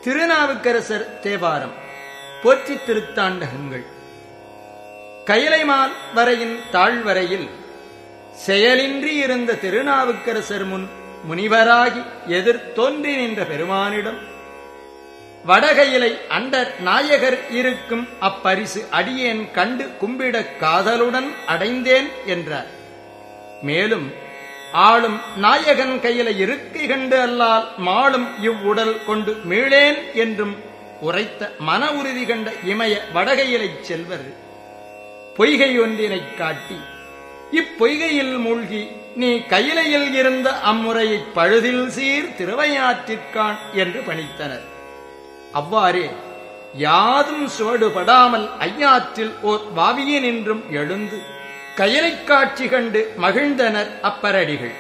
திருநாவுக்கரசர் தேவாரம் போற்றி திருத்தாண்டகங்கள் கயலைமால் வரையின் தாழ்வரையில் செயலின்றி இருந்த திருநாவுக்கரசர் முன் முனிவராகி எதிர் தோன்றி நின்ற பெருமானிடம் வடகையிலை அண்டர் நாயகர் இருக்கும் அப்பரிசு அடியேன் கண்டு கும்பிடக் காதலுடன் அடைந்தேன் என்றார் மேலும் ஆளும் நாயகன் கையில இருக்கை கண்டு அல்லால் மாளும் இவ்வுடல் கொண்டு மீளேன் என்றும் உரைத்த மன உறுதி கண்ட இமய வடகையிலைச் செல்வர் பொய்கை ஒன்றினைக் காட்டி இப்பொய்கையில் மூழ்கி நீ கையிலையில் இருந்த அம்முறையைப் பழுதில் சீர் திருவையாற்றிற்கான் என்று பணித்தனர் அவ்வாறே யாதும் சுவடுபடாமல் ஐயாற்றில் ஓர் வாவியினின்றும் எழுந்து கயலைக் காட்சி கண்டு மகிழ்ந்தனர் அப்பரடிகள்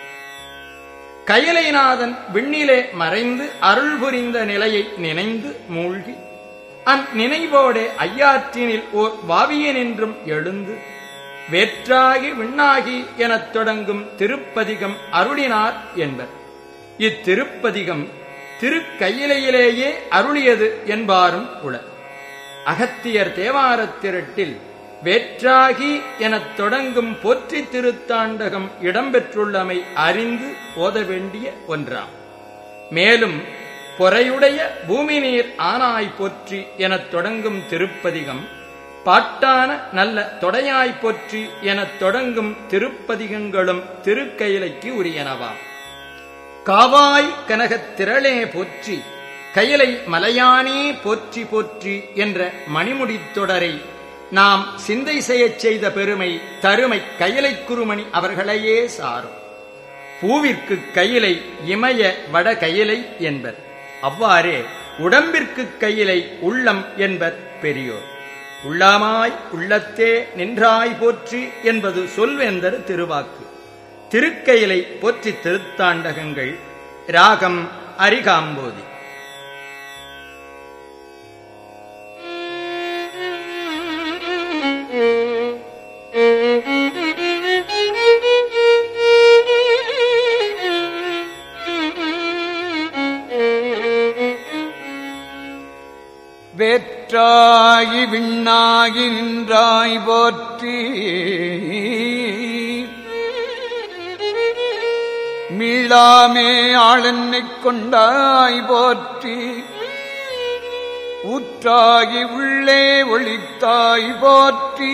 கயலைநாதன் விண்ணிலே மறைந்து அருள் புரிந்த நிலையை நினைந்து மூழ்கி அந்நினைவோடே ஐயாற்றினில் ஓர் வாவியனின்றும் எழுந்து வேற்றாகி விண்ணாகி எனத் தொடங்கும் திருப்பதிகம் அருளினார் என்பர் இத்திருப்பதிகம் திருக்கையிலையிலேயே அருளியது என்பாரும் உளர் அகத்தியர் தேவாரத் திரட்டில் வேற்றாகி எனத் தொடங்கும் போற்றி திருத்தாண்டகம் இடம்பெற்றுள்ளமை அறிந்து ஓத வேண்டிய ஒன்றாம் மேலும் பொறையுடைய பூமி நீர் ஆனாய் போற்றி எனத் தொடங்கும் திருப்பதிகம் பாட்டான நல்ல தொடையாய் போற்றி எனத் தொடங்கும் திருப்பதிகங்களும் திருக்கயிலைக்கு உரியனவாம் காவாய் கனகத் திரளே போற்றி கயிலை மலையானே போற்றி போற்றி என்ற மணிமுடித் தொடரை நாம் சிந்தை செய்யச் செய்த பெருமை தருமை கயிலை குருமணி அவர்களையே சாரும் பூவிற்கு கையிலை இமய வட கையிலை என்பர் அவ்வாறே உடம்பிற்கு கையிலை உள்ளம் என்பர் பெரியோர் உள்ளமாய் உள்ளத்தே நின்றாய் போற்றி என்பது சொல்வேந்தர் திருவாக்கு திருக்கையிலை போற்றி திருத்தாண்டகங்கள் ராகம் அரிகாம்போதி வேற்றாகி விண்ணாகி நின்றாய் போற்றி மீளாமே ஆளென்னைக் கொண்டாய் போற்றி ஊற்றாகி உள்ளே ஒளித்தாய் போற்றி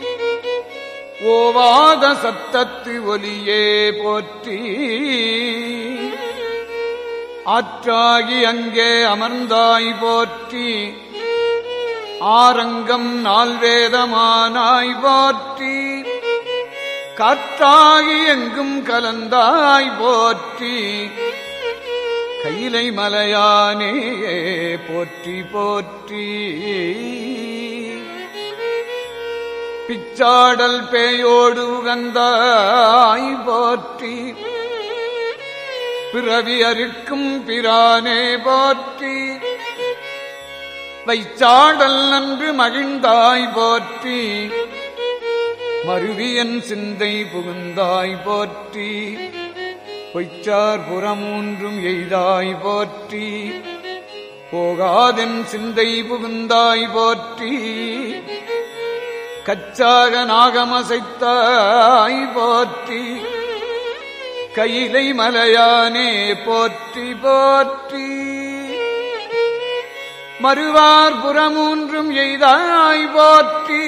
ஓவாத சத்தத்து ஒலியே போற்றி ஆற்றாகி அங்கே அமர்ந்தாய் போற்றி ஆரங்கம் நால்வேதமானாய் போற்றி காற்றாகி எங்கும் கலந்தாய் போற்றி கையிலை மலையானே போற்றி போற்றி பிச்சாடல் பேயோடு உகந்தாய் போற்றி பிறவி அறுக்கும் பிரானே போற்றி வைச்சாடல் நன்று மகிழ்ந்தாய் போற்றி மருவியன் சிந்தை புகுந்தாய் போற்றி பொய்ச்சார் புறமூன்றும் எய்தாய் போற்றி போகாதென் சிந்தை புகுந்தாய் போற்றி கச்சாக நாகமசைத்தாய் போற்றி கையிலை மலையானே போற்றி போற்றி மறுவார் புறமூன்றும் எய்தாய் போற்றி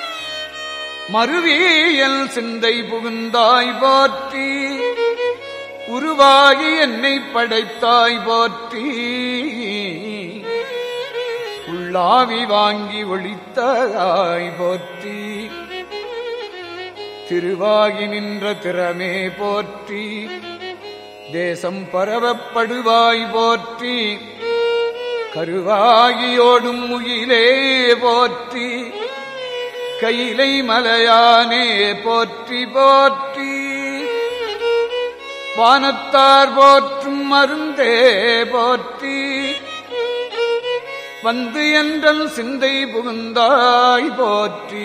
மறுவியல் சிந்தை புகுந்தாய் போற்றி உருவாகி என்னை படைத்தாய் போற்றி உள்ளாவி வாங்கி ஒளித்தாய் போற்றி திருவாகி நின்ற திறமே போற்றி தேசம் பரவப்படுவாய் போற்றி கருவாகியோடும் முகிலே போற்றி கையிலை மலையானே போற்றி போற்றி வானத்தார் போற்றும் மருந்தே போற்றி வந்து என்றல் சிந்தை புகுந்தாய் போற்றி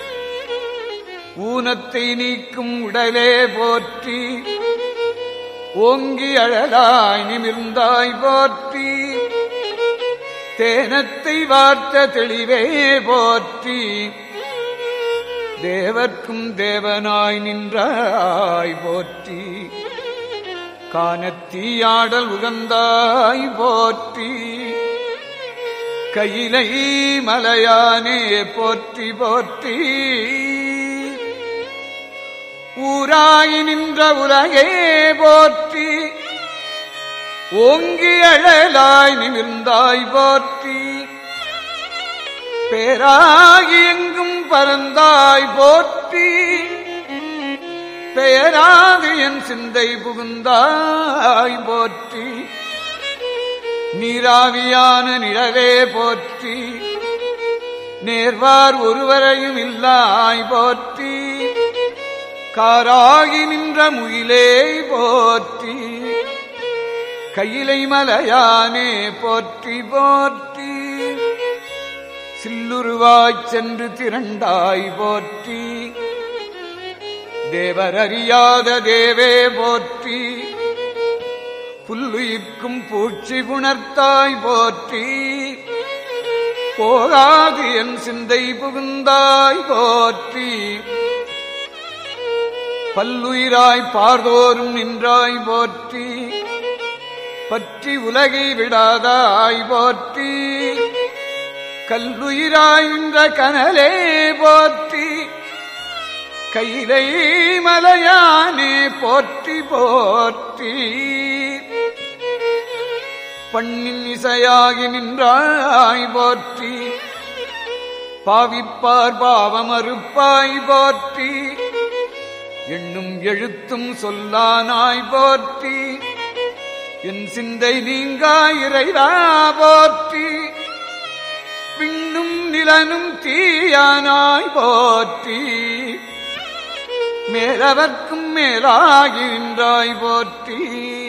ஊனத்தை நீக்கும் உடலே போற்றி ஓங்கி அழலாய் நிமிர்ந்தாய் போற்றி தேனத்தை வார்த்த தெளிவே போற்றி தேவர்க்கும் தேவனாய் நின்றாய் போற்றி காணத்தீயாடல் உகந்தாய் போற்றி கையிலை மலையானே போற்றி போற்றி ஊராய் நின்ற உலகே போற்றி ஓங்கி அழலாய் நிமிர்ந்தாய் போற்றி பேராகி எங்கும் பறந்தாய் போற்றி பெயராது என் சிந்தை புகுந்தாய் போற்றி நீராவியான நிழலே போற்றி நேர்வார் ஒருவரையும் இல்லாய் போற்றி காராகி நின்ற முயிலே போற்றி கையிலை மலையானே போற்றி போற்றி சில்லுருவாய்ச் சென்று திரண்டாய் போற்றி தேவர் அறியாத தேவே போற்றி புல்லுயிர்க்கும் பூச்சி புணர்த்தாய் போற்றி போகாது என் சிந்தை புகுந்தாய் போற்றி பல்லுயிராய் பார்தோறும் நின்றாய் போற்றி பற்றி உலகை விடாதாய் போற்றி கல்லுயிராய் நின்ற கனலே போற்றி கையிலை மலையானே போற்றி போற்றி பண்ணின் இசையாகி நின்றாய் போற்றி பாவிப்பார் பாவமறுப்பாய் போற்றி எண்ணும் எழுத்தும் சொல்லானாய் போற்றி என் சிந்தை நீங்கா இறைவா போற்றி பின்னும் நிலனும் தீயானாய் போற்றி மேலவர்க்கும் மேலாகின்றாய் போற்றி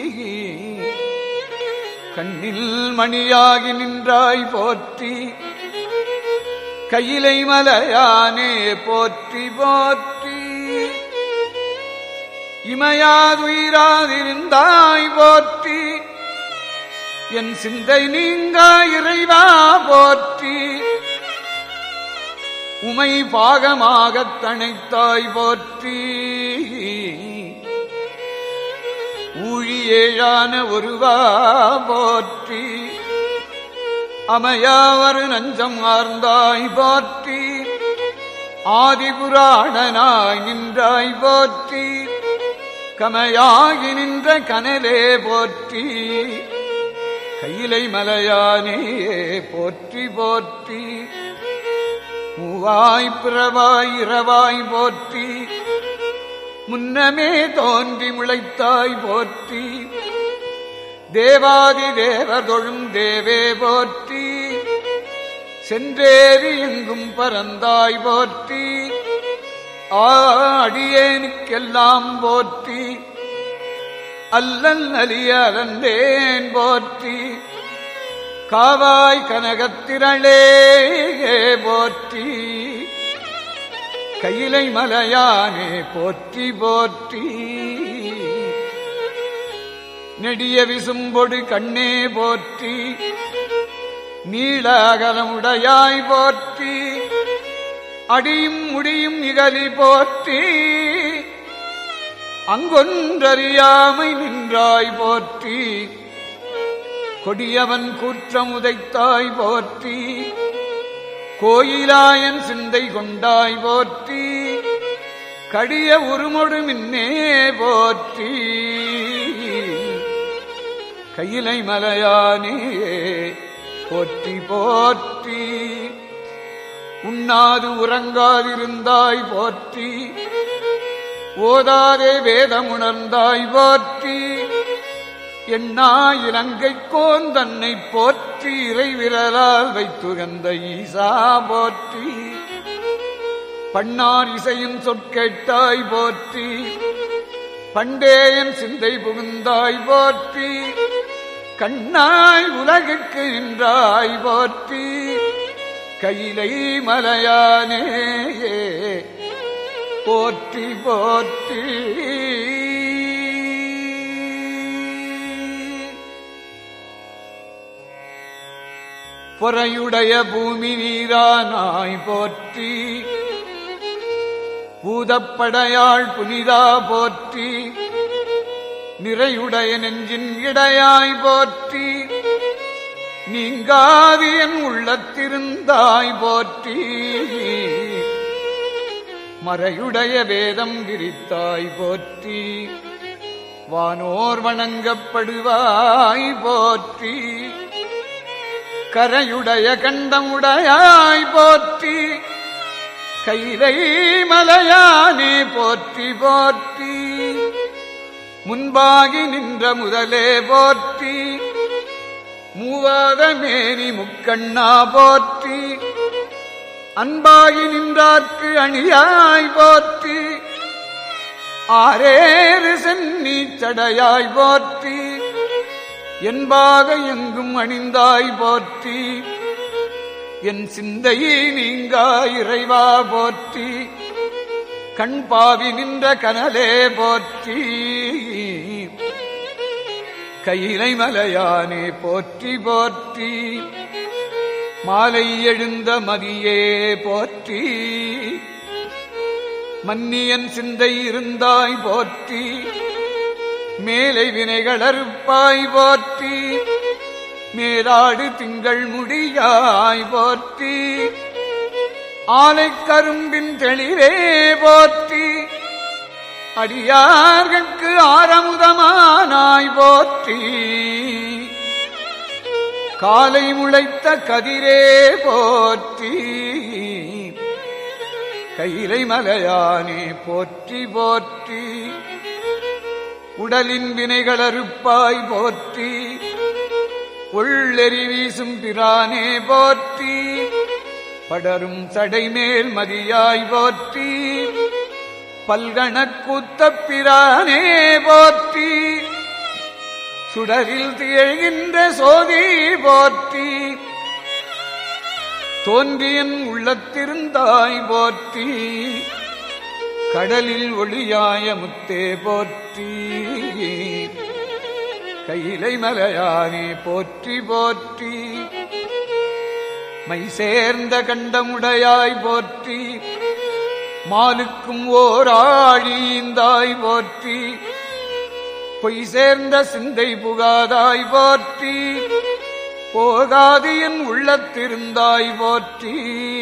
கண்ணில் மணியாகி நின்றாய் போற்றி கையிலை மலையானே போற்றி போற்றி இமையாதுயிராதிருந்தாய் போற்றி என் சிந்தை நீங்கா இறைவா போற்றி உமை பாகமாகத் தணைத்தாய் போற்றி ஊழியேழான ஒருவா போற்றி அமையாவரு நஞ்சம் ஆர்ந்தாய் போற்றி ஆதிபுராணனாய் நின்றாய் போற்றி கமையாகி நின்ற கனலே போற்றி கையிலை மலையானே போற்றி போற்றி மூவாய் பிறவாய் இரவாய் போற்றி முன்னமே தோன்றி முளைத்தாய் போற்றி தேவாதி தேவர் தொழும் தேவே போற்றி சென்றேறி எங்கும் பறந்தாய் போற்றி அடியேனுக்கெல்லாம் போற்றி அல்லல் அலிய அலந்தேன் போற்றி காவாய் கனகத்திரளே போற்றி கையிலை மலையானே போற்றி போற்றி நெடிய விசும்பொடு கண்ணே போற்றி நீளகலமுடையாய் போற்றி அடியும் முடியும் இகலி போற்றி அங்கொன்றறியாமை நின்றாய் போற்றி கொடியவன் கூற்றமுதைத்தாய் போற்றி கோயிலாயன் சிந்தை கொண்டாய் போற்றி கடிய உருமொடு மின்னே போற்றி கையிலை மலையானே போற்றி போற்றி உண்ணாது உறங்காதிருந்தாய் போற்றி ஓதாதே வேதமுணர்ந்தாய் போற்றி எண்ணா இலங்கை கோன் தன்னை போற்றி இறைவிரலால் வைத்துகந்த ஈசா போற்றி பண்ணார் இசையும் சொற்கேட்டாய் போற்றி பண்டேயன் சிந்தை புகுந்தாய் போற்றி கண்ணாய் உலகுக்கு நின்றாய் போற்றி கையிலை மலையானே போற்றி போற்றி பொறையுடைய பூமி நீரானாய் போற்றி பூதப்படையாள் புனிதா போற்றி நிறையுடைய நெஞ்சின் இடையாய் போற்றி நீங்காது என் உள்ளத்திருந்தாய் போற்றி மறையுடைய வேதம் விரித்தாய் போற்றி வானோர் வணங்கப்படுவாய் போற்றி கரையுடைய கண்டமுடையாய் போற்றி கைலை மலையானே போற்றி போற்றி முன்பாகி நின்ற முதலே போற்றி மூவாத மேனி முக்கண்ணா போற்றி அன்பாகி நின்றார்க்கு அணியாய் போற்றி ஆரேறு சென்னி சடையாய் போற்றி என்பாக எங்கும் அணிந்தாய் போற்றி என் சிந்தையை நீங்கா இறைவா போற்றி கண் பாவி நின்ற கனலே போற்றி கையிலை மலையானே போற்றி போற்றி மாலை எழுந்த மதியே போற்றி மன்னியன் சிந்தை இருந்தாய் போற்றி மேலை வினைகள் அறுப்பாய் போற்றி மேலாடு திங்கள் முடியாய் போற்றி ஆலை கரும்பின் தெளிவே போற்றி அடியார்கட்கு ஆரமுதமானாய் போற்றி காலை முளைத்த கதிரே போற்றி கைலை மலையானே போற்றி போற்றி உடலின் வினைகள் அறுப்பாய் போற்றி உள்ளெறி வீசும் பிரானே போற்றி படரும் சடைமேல் மதியாய் போற்றி பல்கணக்கூத்த பிரானே போற்றி சுடரில் திகழ்கின்ற சோதி போற்றி தோன்றியன் உள்ளத்திருந்தாய் போற்றி கடலில் ஒளியாய முத்தே போற்றி கையிலை மலையானே போற்றி போற்றி மை சேர்ந்த கண்டமுடையாய் போற்றி மாலுக்கும் ஓர் ஆழிந்தாய் போற்றி பொய் சேர்ந்த சிந்தை புகாதாய் போற்றி போகாது என் உள்ளத்திருந்தாய் போற்றி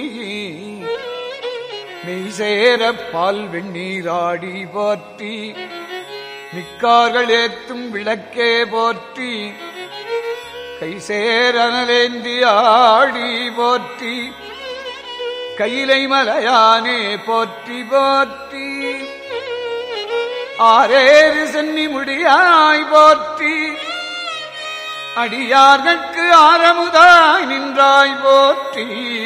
மெய் சேர பால் வெந்நீராடி போற்றி மிக்கார்கள் ஏத்தும் விளக்கே போற்றி கை சேரனலேந்தி ஆடி போற்றி கையிலை மலையானே போற்றி போற்றி ஆரேறு சென்னி முடியாய் போற்றி அடியார்கட்கு ஆரமுதாய் நின்றாய் போற்றி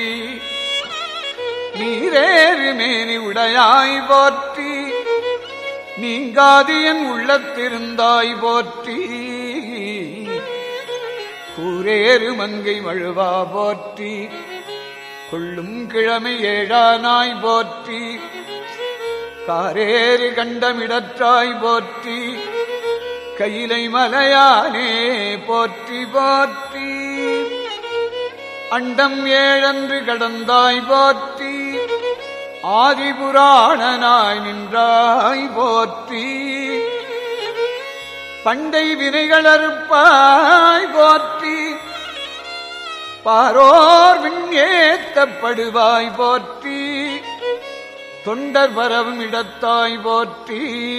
நீரேறு மேனி உடையாய் போற்றி நீங்காது என் உள்ளத்திருந்தாய் போற்றி கூரேறு மங்கை மழுவா போற்றி கொள்ளும் கிழமை ஏழானாய் போற்றி காரேறு கண்டமிடற்றாய் போற்றி கையிலை மலையானே போற்றி போற்றி அண்டம் ஏழன்று கடந்தாய் போற்றி ஆதிபுராணனாய் நின்றாய் போற்றி பண்டை வினைகள் அறுப்பாய் போற்றி பாரோர் விண்ணேத்தப்படுவாய் போற்றி தொண்டர் பரவும் இடத்தாய் போற்றி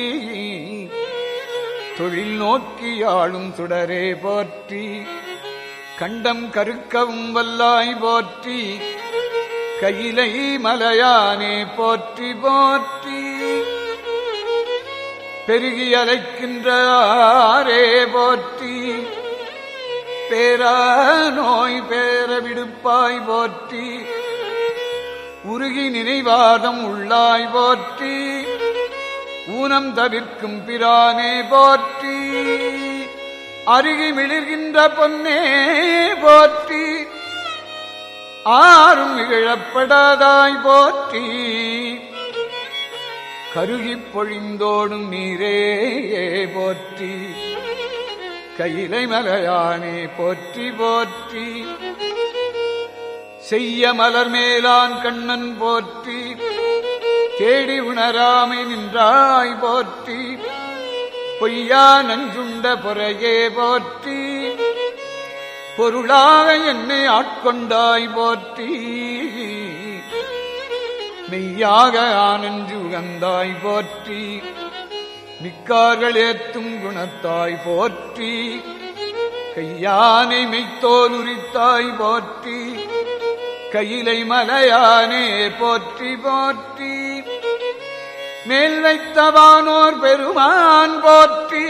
தொழில் நோக்கி ஆளும் சுடரே போற்றி கண்டம் கருக்கவும் வல்லாய் போற்றி கையிலை மலையானே போற்றி போற்றி பெருகி அலைக்கின்ற ஆரே போற்றி பேரா நோய் பேர விடுப்பாய் போற்றி உருகி நினைவாதம் உள்ளாய் போற்றி ஊனம் தவிர்க்கும் பிரானே போற்றி அருகி மிளிர்கின்ற பொன்னே போற்றி ஆறும் இழப்படாதாய் போற்றி கருகிப் பொழிந்தோடும் நீரே போற்றி கையிலை மலையானே போற்றி போற்றி செய்ய மலர் மேலான் கண்ணன் போற்றி தேடி உணராமை நின்றாய் போற்றி பொய்யா நஞ்சுண்ட பொறையே போற்றி பொருளாக என்னை ஆட்கொண்டாய் போற்றி மெய்யாக ஆனஞ்சு உகந்தாய் போற்றி மிக்கார்கள் ஏத்தும் குணத்தாய் போற்றி கையானை மெய்த்தோல் உரித்தாய் போற்றி கையிலை மலையானே போற்றி போற்றி மேல் வைத்தவானோர் பெருமான் போற்றி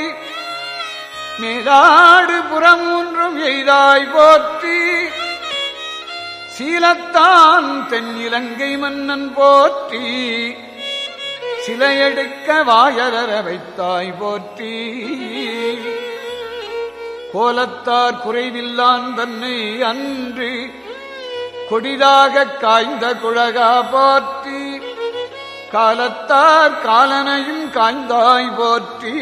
மேலாடு புறமூன்றும் எய்தாய் போற்றி சீலத்தான் தென் இலங்கை மன்னன் போற்றி சிலையெடுக்க வாயரர வைத்தாய் போற்றி கோலத்தார் குறைவில்லான் தன்னை அன்று கொடிதாக காய்ந்த குழகா போற்றி காலத்தார் காலனையும் காய்ந்தாய் போற்றி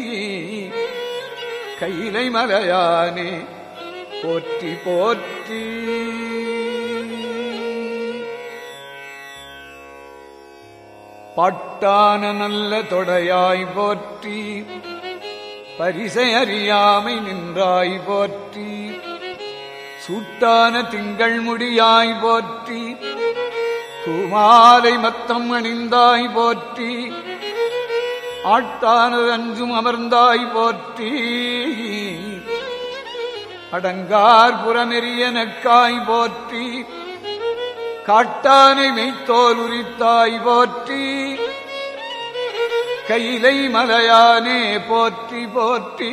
கையிலை மலையானே போற்றி போற்றி பாட்டான நல்ல தொடையாய் போற்றி பரிசை அறியாமை நின்றாய் போற்றி சூட்டான திங்கள் முடியாய் போற்றி தூமாலை மத்தம் அணிந்தாய் போற்றி ஆட்டானது அஞ்சும் அமர்ந்தாய் போற்றி அடங்கார் புறமெறிய நெக்காய் போற்றி காட்டானை மெய்த்தோல் உரித்தாய் போற்றி கையிலை மலையானே போற்றி போற்றி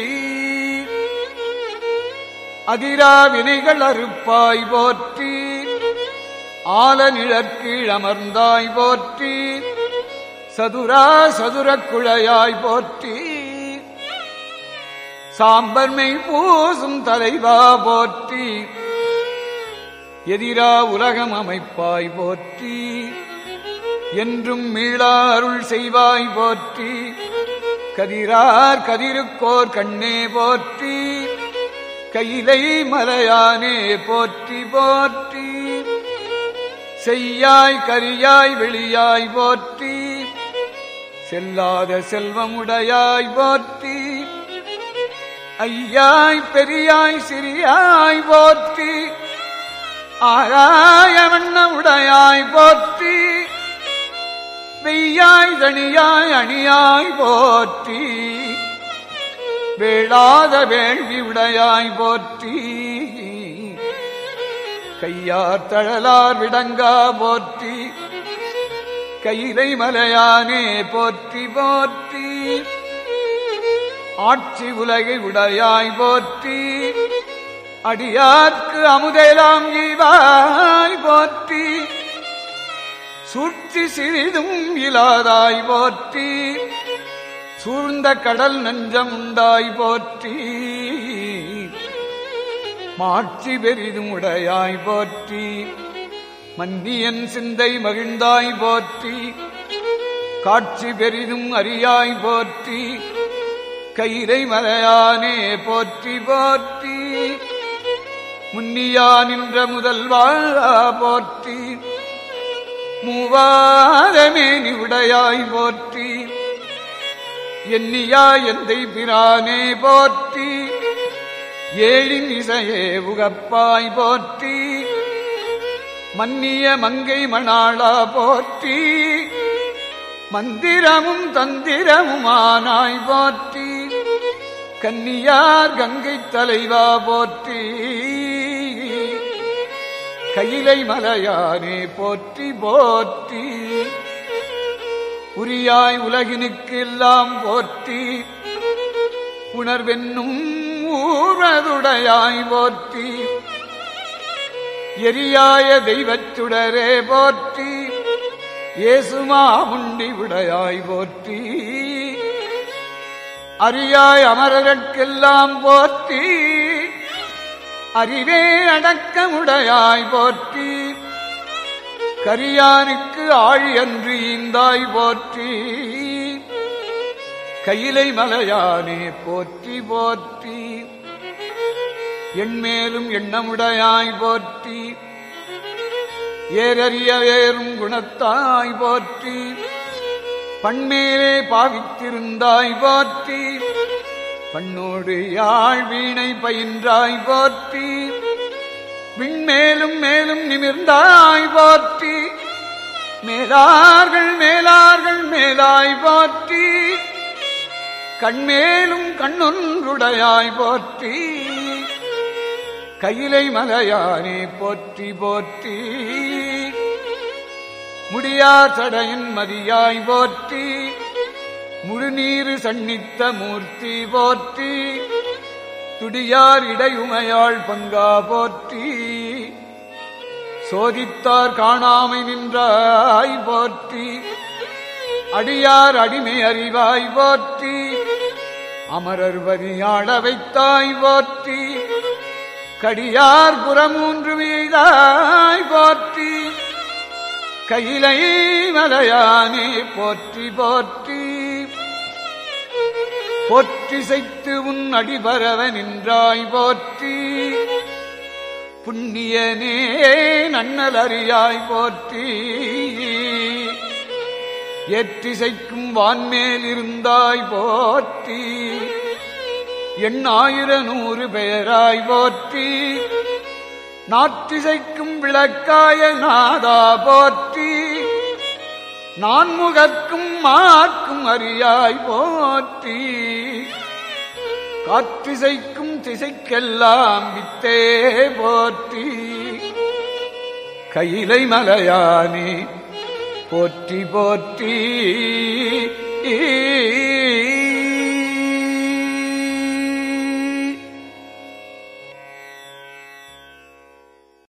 அதிரா வினைகள் அறுப்பாய் போற்றி ஆல நிழற்கீழ் அமர்ந்தாய் போற்றி சதுரா சதுரக் குழையாய் போற்றி சாம்பர்மை பூசும் தலைவா போற்றி எதிரா உலகம் அமைப்பாய் போற்றி என்றும் மீளா அருள் செய்வாய் போற்றி கதிரார் கதிருக்கோர் கண்ணே போற்றி கையிலை மலையானே போற்றி போற்றி செய்யாய் கரியாய் வெளியாய் போற்றி செல்லாத செல்வமுடையாய் போற்றி ஐயாய் பெரியாய் சிறியாய் போற்றி ஆராய வண்ண உடையாய் போற்றி வெய்யாய் தனியாய் அணியாய் போற்றி வேளாத வேள்வி உடையாய் போற்றி கையார் தழலார் விடங்கா போற்றி கையிலை மலையானே போற்றி போற்றி ஆட்சி உலகை உடையாய் போற்றி அடியார்க்கு அமுதெலாம் ஈவாய் போற்றி சூழ்ச்சி சிறிதும் இலாதாய் போற்றி சூழ்ந்த கடல் நஞ்சம் உண்டாய் போற்றி மாட்சி பெரிதும் உடையாய் போற்றி மன்னியன் சிந்தை மகிழ்ந்தாய் போற்றி காட்சி பெரிதும் அறியாய் போற்றி கைரை மலையானே போற்றி போற்றி முன்னியா நின்ற முதல்வா போற்றி மூவாரமேனி உடையாய் போற்றி எண்ணியா எந்தை பிரானே போற்றி ஏழின் இசையே உகப்பாய் போற்றி மன்னிய மங்கை மணாளா போற்றி மந்திரமும் தந்திரமுமானாய் போற்றி கன்னியார் கங்கை தலைவா போற்றி கையிலை மலையானே போற்றி போற்றி உரியாய் உலகினுக்கு எல்லாம் போற்றி உணர்வென்னும் ஊரதுடையாய் போற்றி எரியாய தெய்வச்சுடரே போற்றி ஏசுமா முண்டி உடையாய் போற்றி அறியாய் அமரர்க்கெல்லாம் போற்றி அறிவே அடக்கமுடையாய் போற்றி கரியானுக்கு ஆழி அன்று ஈந்தாய் போற்றி கையிலை மலையானே போற்றி போற்றி எண்மேலும் எண்ணமுடையாய் போற்றி ஏரறிய வேறும் குணத்தாய் போற்றி பண்மேலே பாவித்திருந்தாய் போற்றி பண்ணோடு யாழ் வீணை பயின்றாய் போற்றி விண்மேலும் மேலும் நிமிர்ந்தாய் போற்றி மேலார்கள் மேலார்கள் மேலாய் போற்றி கண்மேலும் கண்ணொன்றுடையாய் போற்றி கையிலை மலையானே போற்றி போற்றி முடியார் சடையின் மதியாய் போற்றி முழுநீரு சன்னித்த மூர்த்தி போற்றி துடியார் இடையுமையாள் பங்கா போற்றி சோதித்தார் காணாமை நின்றாய் போற்றி அடியார் அடிமை அறிவாய் போற்றி அமரர் வரியாள வைத்தாய் போற்றி கடியார் புறமூன்று மீதாய் போற்றி கையிலை மலையானே போற்றி போற்றி போற்றி செய்து உன் அடிபரவ நின்றாய் போற்றி புண்ணியனே நன்னல் அறியாய் போற்றி ஏற்றிசைக்கும் வான்மேல் இருந்தாய் போற்றி எண்ணாயிர நூறு பெயராய் போற்றி நாற்றிசைக்கும் விளக்காய நாதா போற்றி நான்முகக்கும் மார்க்கும் அறியாய் போற்றி காற்றிசைக்கும் திசைக்கெல்லாம் வித்தே போற்றி கையிலை மலையானே போற்றி போற்றி